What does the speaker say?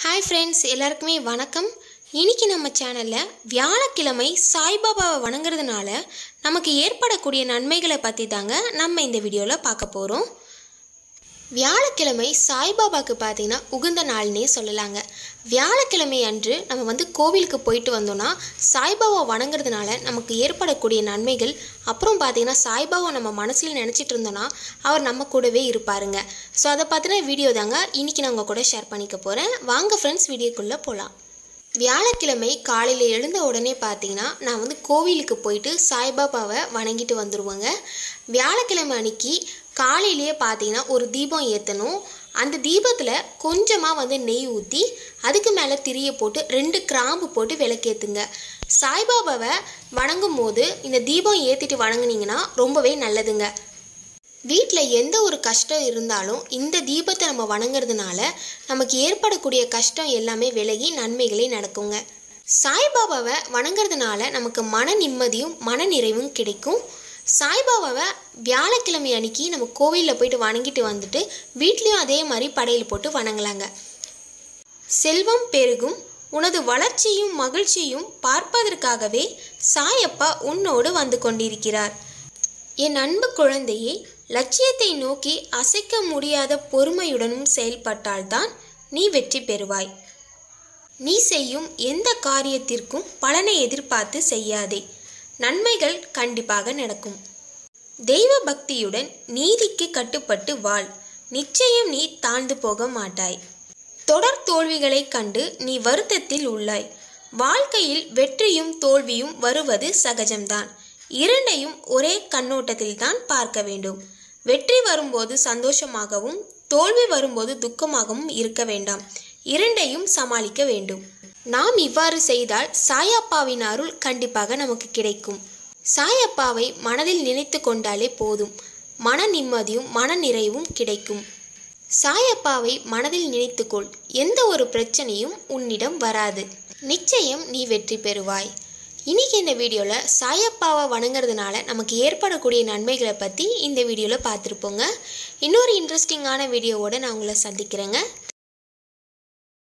hi friends எல்லாருக்குமே வணக்கம் இன்னைக்கு நம்ம சேனலில் வியாழக்கிழமை சாய்பாபாவை வணங்குறதுனால நமக்கு ஏற்படக்கூடிய நன்மைகளை பற்றி தாங்க நம்ம இந்த வீடியோவில் பார்க்க போகிறோம் வியாழக்கிழமை சாய்பாபாவுக்கு பார்த்தீங்கன்னா உகந்த நாள்னே சொல்லலாங்க வியாழக்கிழமை அன்று நம்ம வந்து கோவிலுக்கு போயிட்டு வந்தோம்னா சாய்பாபா வணங்குறதுனால நமக்கு ஏற்படக்கூடிய நன்மைகள் அப்புறம் பார்த்தீங்கன்னா சாய்பாபா நம்ம மனசில் நினச்சிட்டு இருந்தோம்னா அவர் நம்ம கூடவே இருப்பாருங்க ஸோ அதை பற்றின வீடியோ தாங்க இன்றைக்கி நான் உங்கள் கூட ஷேர் பண்ணிக்க போகிறேன் வாங்க ஃப்ரெண்ட்ஸ் வீடியோக்குள்ளே போகலாம் வியாழக்கிழமை காலையில் எழுந்த உடனே பார்த்தீங்கன்னா நான் வந்து கோவிலுக்கு போயிட்டு சாய்பாபாவை வணங்கிட்டு வந்துடுவேங்க வியாழக்கிழமை அன்னைக்கு காலையிலேயே பார்த்தீங்கன்னா ஒரு தீபம் ஏற்றணும் அந்த தீபத்தில் கொஞ்சமாக வந்து நெய் ஊற்றி அதுக்கு மேலே திரியை போட்டு ரெண்டு கிராம்பு போட்டு விளக்கேற்றுங்க சாய்பாபாவை வணங்கும் போது இந்த தீபம் ஏற்றிட்டு வணங்குனீங்கன்னா ரொம்பவே நல்லதுங்க வீட்டில் எந்த ஒரு கஷ்டம் இருந்தாலும் இந்த தீபத்தை நம்ம வணங்குறதுனால நமக்கு ஏற்படக்கூடிய கஷ்டம் எல்லாமே விலகி நன்மைகளே நடக்குங்க சாய்பாபாவை வணங்குறதுனால நமக்கு மன நிம்மதியும் மன நிறைவும் கிடைக்கும் சாய்பாபாவை வியாழக்கிழமை அன்னைக்கு நம்ம கோவிலில் போயிட்டு வணங்கிட்டு வந்துட்டு வீட்லேயும் அதே மாதிரி படையல் போட்டு வணங்கலாங்க செல்வம் பெருகும் உனது வளர்ச்சியும் மகிழ்ச்சியும் பார்ப்பதற்காகவே சாயப்பா உன்னோடு வந்து கொண்டிருக்கிறார் என் அன்பு குழந்தையே லட்சியத்தை நோக்கி அசைக்க முடியாத பொறுமையுடனும் செயல்பட்டால்தான் நீ வெற்றி பெறுவாய் நீ செய்யும் எந்த காரியத்திற்கும் பலனை எதிர்பார்த்து செய்யாதே நன்மைகள் கண்டிப்பாக நடக்கும் தெய்வ பக்தியுடன் நீதிக்கு கட்டுப்பட்டு வாழ் நிச்சயம் நீ தாழ்ந்து போக மாட்டாய் தொடர் தோல்விகளைக் கண்டு நீ வருத்தத்தில் உள்ளாய் வாழ்க்கையில் வெற்றியும் தோல்வியும் வருவது சகஜம்தான் இரண்டையும் ஒரே கண்ணோட்டத்தில் தான் பார்க்க வேண்டும் வெற்றி வரும்போது சந்தோஷமாகவும் தோல்வி வரும்போது துக்கமாகவும் இருக்க வேண்டாம் இரண்டையும் சமாளிக்க வேண்டும் நாம் இவ்வாறு செய்தால் சாயப்பாவின் அருள் கண்டிப்பாக நமக்கு கிடைக்கும் சாயப்பாவை மனதில் நினைத்து கொண்டாலே போதும் மன நிம்மதியும் மன நிறைவும் கிடைக்கும் சாயப்பாவை மனதில் நினைத்துக்கொள் எந்த ஒரு பிரச்சனையும் உன்னிடம் வராது நிச்சயம் நீ வெற்றி பெறுவாய் இன்னைக்கு இந்த வீடியோவில் சாயப்பாவை வணங்குறதுனால நமக்கு ஏற்படக்கூடிய நன்மைகளை பற்றி இந்த வீடியோவில் பார்த்துருப்போங்க இன்னொரு இன்ட்ரெஸ்டிங்கான வீடியோவோட நான் உங்களை சந்திக்கிறேங்க